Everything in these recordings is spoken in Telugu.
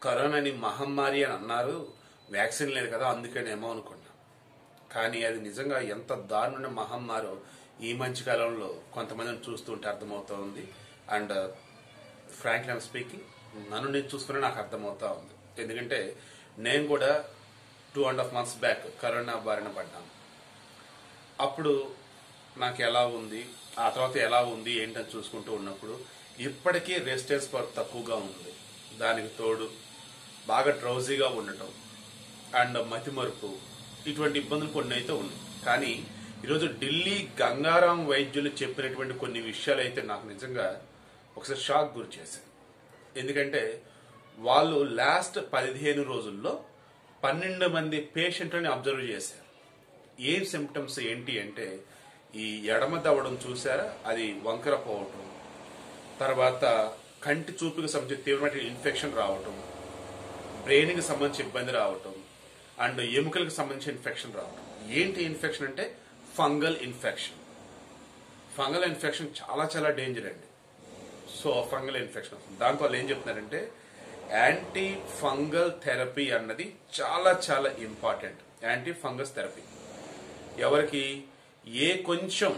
కరోనాని మహమ్మారి అని అన్నారు వ్యాక్సిన్ లేదు కదా అందుకనేమో అనుకున్నా కానీ అది నిజంగా ఎంత దారుణ మహమ్మారో ఈ మధ్య కాలంలో కొంతమందిని చూస్తుంటే అర్థమవుతోంది అండ్ ఫ్రాంక్లీ ఐమ్ స్పీకింగ్ నన్ను నేను చూసుకునే నాకు అర్థమవుతా ఉంది ఎందుకంటే నేను కూడా two and half months back corona బారిన పడ్డాను అప్పుడు నాకు ఎలా ఉంది ఆ తర్వాత ఎలా ఉంది ఏంటని చూసుకుంటూ ఉన్నప్పుడు ఇప్పటికీ రెసిస్టెన్స్ పవర్ తక్కువగా ఉంది దానికి తోడు బాగా డ్రౌజీగా ఉండటం అండ్ మతిమరుపు ఇటువంటి ఇబ్బందులు కొన్ని అయితే ఉన్నాయి కానీ ఈరోజు ఢిల్లీ గంగారాం వైద్యులు చెప్పినటువంటి కొన్ని విషయాలు అయితే నాకు నిజంగా ఒకసారి షాక్ గురి చేశాయి ఎందుకంటే వాళ్ళు లాస్ట్ పదిహేను రోజుల్లో పన్నెండు మంది పేషెంట్లని అబ్జర్వ్ చేశారు ఏం సిమ్టమ్స్ ఏంటి అంటే ఈ ఎడమ దవడం చూసారా అది వంకర పోవటం తర్వాత కంటి చూపుకి సంబంధించి తీవ్రమైన ఇన్ఫెక్షన్ రావటం బ్రెయిన్కి సంబంధించి ఇబ్బంది రావటం అండ్ ఎముకలకు సంబంధించిన ఇన్ఫెక్షన్ రావటం ఏంటి ఇన్ఫెక్షన్ అంటే ఫంగల్ ఇన్ఫెక్షన్ ఫంగల్ ఇన్ఫెక్షన్ చాలా చాలా డేంజర్ అండి సో ఫంగల్ ఇన్ఫెక్షన్ వస్తుంది దాంతో వాళ్ళు ఏం చెప్తున్నారంటే యాంటీ ఫంగల్ థెరపీ అన్నది చాలా చాలా ఇంపార్టెంట్ యాంటీ ఫంగస్ థెరపీ ఎవరికి ఏ కొంచెం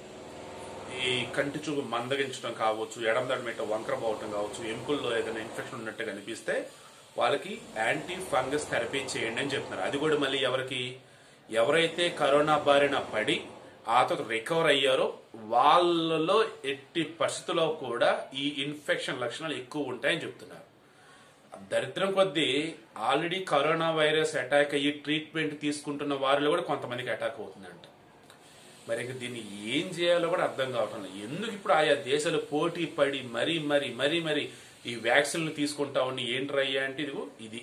ఈ కంటి చూపు మందగించడం కావచ్చు ఎడం దడమేట వంకర పోవటం కావచ్చు ఎముకల్లో ఏదైనా ఇన్ఫెక్షన్ ఉన్నట్టు కనిపిస్తే వాళ్ళకి యాంటీ ఫంగస్ థెరపీ చేయండి అని చెప్తున్నారు అది కూడా మళ్ళీ ఎవరికి ఎవరైతే కరోనా బారిన పడి ఆ తర్వాత రికవర్ అయ్యారో వాళ్ళలో ఎట్టి పరిస్థితుల్లో కూడా ఈ ఇన్ఫెక్షన్ లక్షణాలు ఎక్కువ ఉంటాయని చెప్తున్నారు దరిద్రం కొద్దీ ఆల్రెడీ కరోనా వైరస్ అటాక్ అయ్యి ట్రీట్మెంట్ తీసుకుంటున్న వారిలో కూడా కొంతమందికి అటాక్ అవుతుందంట మరి ఇంక దీన్ని ఏం చేయాలో కూడా అర్థం కావటం లేదు ఎందుకు ఇప్పుడు ఆయా దేశాలు పోటీ పడి మరీ మరీ మరీ మరీ ఈ వ్యాక్సిన్లు తీసుకుంటా ఉండి ఏంట్రయ్యా అంటే ఇదిగో ఇది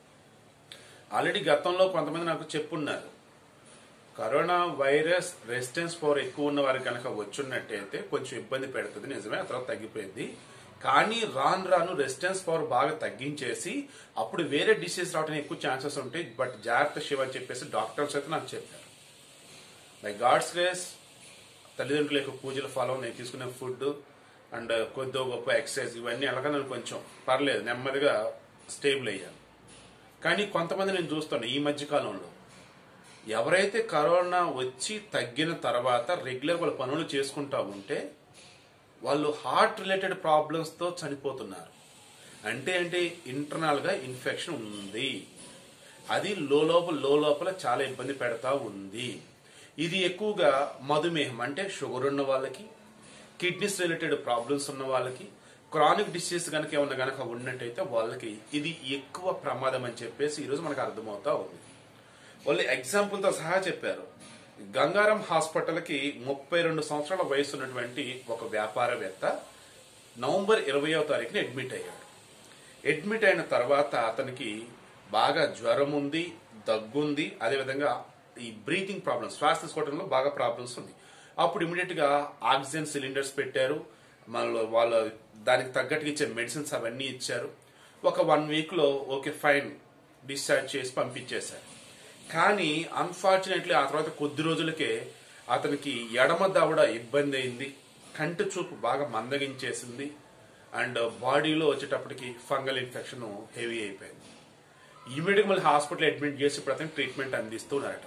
ఆల్రెడీ గతంలో కొంతమంది నాకు చెప్పున్నారు కరోనా వైరస్ రెసిస్టెన్స్ పవర్ ఎక్కువ ఉన్న వారికి కనుక వచ్చున్నట్టయితే కొంచెం ఇబ్బంది పెడుతుంది నిజమే ఆ తర్వాత తగ్గిపోయింది కానీ రాను రాను రెసిస్టెన్స్ పవర్ బాగా తగ్గించేసి అప్పుడు వేరే డిసీజ్ రావడానికి ఎక్కువ ఛాన్సెస్ ఉంటాయి బట్ జాగ్రత్త శివ అని చెప్పేసి డాక్టర్స్ అయితే నాకు చెప్పారు బై గాడ్స్ గ్రేస్ తల్లిదండ్రుల యొక్క పూజలు ఫాలో నేను తీసుకునే ఫుడ్ అండ్ కొద్దో గొప్ప ఎక్సర్సైజ్ ఇవన్నీ అలాగా నేను కొంచెం పర్లేదు నెమ్మదిగా స్టేబుల్ అయ్యాను కానీ కొంతమంది నేను చూస్తాను ఈ మధ్య కాలంలో ఎవరైతే కరోనా వచ్చి తగ్గిన తర్వాత రెగ్యులర్ వాళ్ళ పనులు చేసుకుంటా ఉంటే వాళ్ళు హార్ట్ రిలేటెడ్ ప్రాబ్లమ్స్తో చనిపోతున్నారు అంటే అంటే ఇంటర్నల్గా ఇన్ఫెక్షన్ ఉంది అది లో లోపల లో లోపల చాలా ఇబ్బంది పెడతా ఉంది ఇది ఎక్కువగా మధుమేహం అంటే షుగర్ ఉన్న వాళ్ళకి కిడ్నీస్ రిలేటెడ్ ప్రాబ్లమ్స్ ఉన్న వాళ్ళకి క్రానిక్ డిసీజ్ కనుక ఏమన్నా కనుక ఉన్నట్టయితే వాళ్ళకి ఇది ఎక్కువ ప్రమాదం అని చెప్పేసి ఈరోజు మనకు అర్థమవుతా ఉంది వాళ్ళు ఎగ్జాంపుల్తో సహా చెప్పారు గంగారం హాస్పిటల్కి ముప్పై రెండు సంవత్సరాల వయసు ఉన్నటువంటి ఒక వ్యాపారవేత్త నవంబర్ ఇరవయో తారీఖున అడ్మిట్ అయ్యాడు అడ్మిట్ అయిన తర్వాత అతనికి బాగా జ్వరం ఉంది దగ్గుంది అదేవిధంగా ఈ బ్రీతింగ్ ప్రాబ్లమ్స్ శ్వాస తీసుకోవడంలో బాగా ప్రాబ్లమ్స్ ఉంది అప్పుడు ఇమీడియట్ గా ఆక్సిజన్ సిలిండర్స్ పెట్టారు మళ్ళీ వాళ్ళ దానికి తగ్గట్టుగా ఇచ్చే మెడిసిన్స్ అవన్నీ ఇచ్చారు ఒక వన్ వీక్ లో ఓకే ఫైన్ డిశ్చార్జ్ చేసి పంపించేశారు కానీ అన్ఫార్చునేట్లీ ఆ తర్వాత కొద్ది రోజులకే అతనికి ఎడమ దవడ ఇబ్బంది అయింది కంటి చూపు బాగా మందగించేసింది అండ్ బాడీలో వచ్చేటప్పటికి ఫంగల్ ఇన్ఫెక్షన్ హెవీ అయిపోయింది ఇమీడియట్ మళ్ళీ హాస్పిటల్ అడ్మిట్ చేసి ఇప్పుడు అతనికి ట్రీట్మెంట్ అందిస్తున్నారట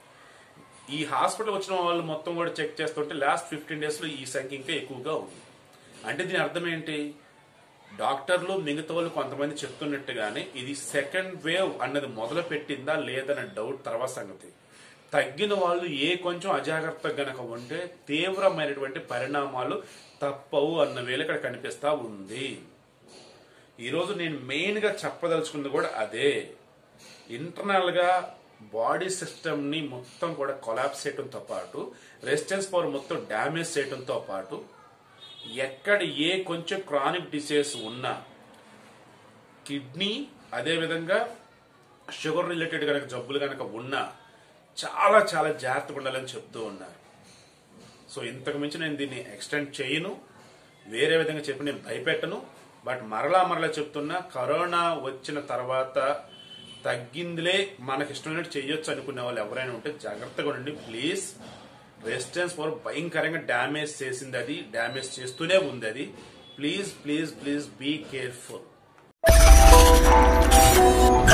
ఈ హాస్పిటల్ వచ్చిన వాళ్ళు మొత్తం కూడా చెక్ చేస్తుంటే లాస్ట్ ఫిఫ్టీన్ డేస్ లో ఈ సంఖ్య ఇంకా ఎక్కువగా ఉంది అంటే దీని అర్థం ఏంటి డాక్టర్లు మిగతా వాళ్ళు కొంతమంది చెప్తున్నట్టుగానే ఇది సెకండ్ వేవ్ అన్నది మొదలు పెట్టిందా లేదన్న డౌట్ తర్వాత సంగతి తగ్గిన వాళ్ళు ఏ కొంచెం అజాగ్రత్త గనక ఉంటే తీవ్రమైనటువంటి పరిణామాలు తప్పవు అన్న వేళ ఇక్కడ కనిపిస్తా ఉంది ఈరోజు నేను మెయిన్ గా చెప్పదలుచుకుంది కూడా అదే ఇంటర్నల్ గా బాడీ సిస్టమ్ ని మొత్తం కూడా కొలాప్స్ చేయడంతో పాటు రెసిస్టెన్స్ పవర్ మొత్తం డ్యామేజ్ చేయడంతో పాటు ఎక్కడ ఏ కొంచెం క్రానిక్ డిసీజ్ ఉన్నా కిడ్నీ అదేవిధంగా షుగర్ రిలేటెడ్ కనుక జబ్బులు కనుక ఉన్నా చాలా చాలా జాగ్రత్తగా ఉండాలని చెప్తూ ఉన్నారు సో ఇంతకు మించి నేను దీన్ని ఎక్స్టెండ్ చేయను వేరే విధంగా చెప్పి నేను భయపెట్టను బట్ మరలా మరలా చెప్తున్నా కరోనా వచ్చిన తర్వాత తగ్గిందిలే మనకి ఇష్టమైనట్టు చేయొచ్చు అనుకునే వాళ్ళు ఎవరైనా ఉంటే జాగ్రత్తగా ఉండండి ప్లీజ్ రెసిస్టెన్స్ పవర్ భయంకరంగా డ్యామేజ్ చేసింది అది డ్యామేజ్ చేస్తూనే ఉంది అది please please please be careful Thank